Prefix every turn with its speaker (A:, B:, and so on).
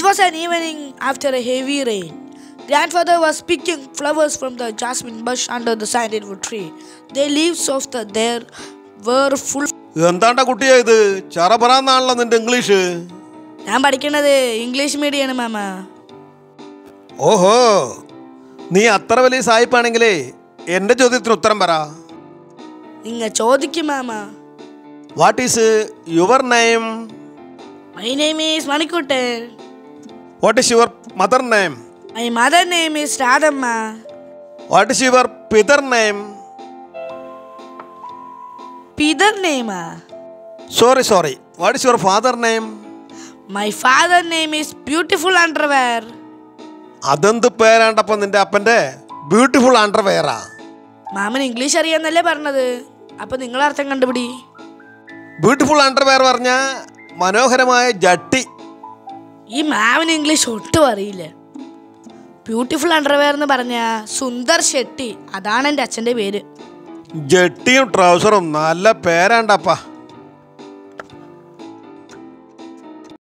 A: was an evening after a heavy rain. Grandfather was picking flowers from the jasmine bush under the sandalwood tree. The leaves of the there were full.
B: എന്താണ്ടാ കുട്ടിയാ ഇത് ചറപറാന്നാണല്ലോ നിന്റെ English
A: ഞാൻ പഠിക്കണത് English മീഡിയമാണ് mama
B: ഓഹോ നീ അത്ര വലിയ സായിപ്പാണെങ്കിലേ എൻ്റെ ചോദ്യത്തിന് ഉത്തരം പറ
A: നിങ്ങൾ ചോദിക്കും മാമ
B: what is your name
A: my name is Manikuttan
B: what is your mother name
A: my mother name is Radhamma
B: what is your പിതർ നെയിം
A: പിതർ നെയിമാ
B: sorry sorry what is your father name
A: my father name is beautiful underwear
B: അതെന്ത് പേരാണ്ടപ്പം നിന്റെ അപ്പൻ്റെ beautiful അണ്ടർവെയറാ
A: മാമൻ English അറിയാന്നല്ലേ പറഞ്ഞത് അപ്പൊ നിങ്ങൾ അർത്ഥം കണ്ടുപിടി
B: ബ്യൂട്ടിഫുൾ അണ്ടർവെയർ പറഞ്ഞ മനോഹരമായ ജട്ടി
A: ഈ മാമന് ഇംഗ്ലീഷ് ഒട്ടും അറിയില്ല ബ്യൂട്ടിഫുൾ അണ്ടർവെയർ എന്ന് പറഞ്ഞ സുന്ദർ ഷെട്ടി അതാണ് എൻ്റെ അച്ഛൻ്റെ പേര്
B: ജട്ടിയും ട്രൗസറും നല്ല പേരാണ്ടപ്പാ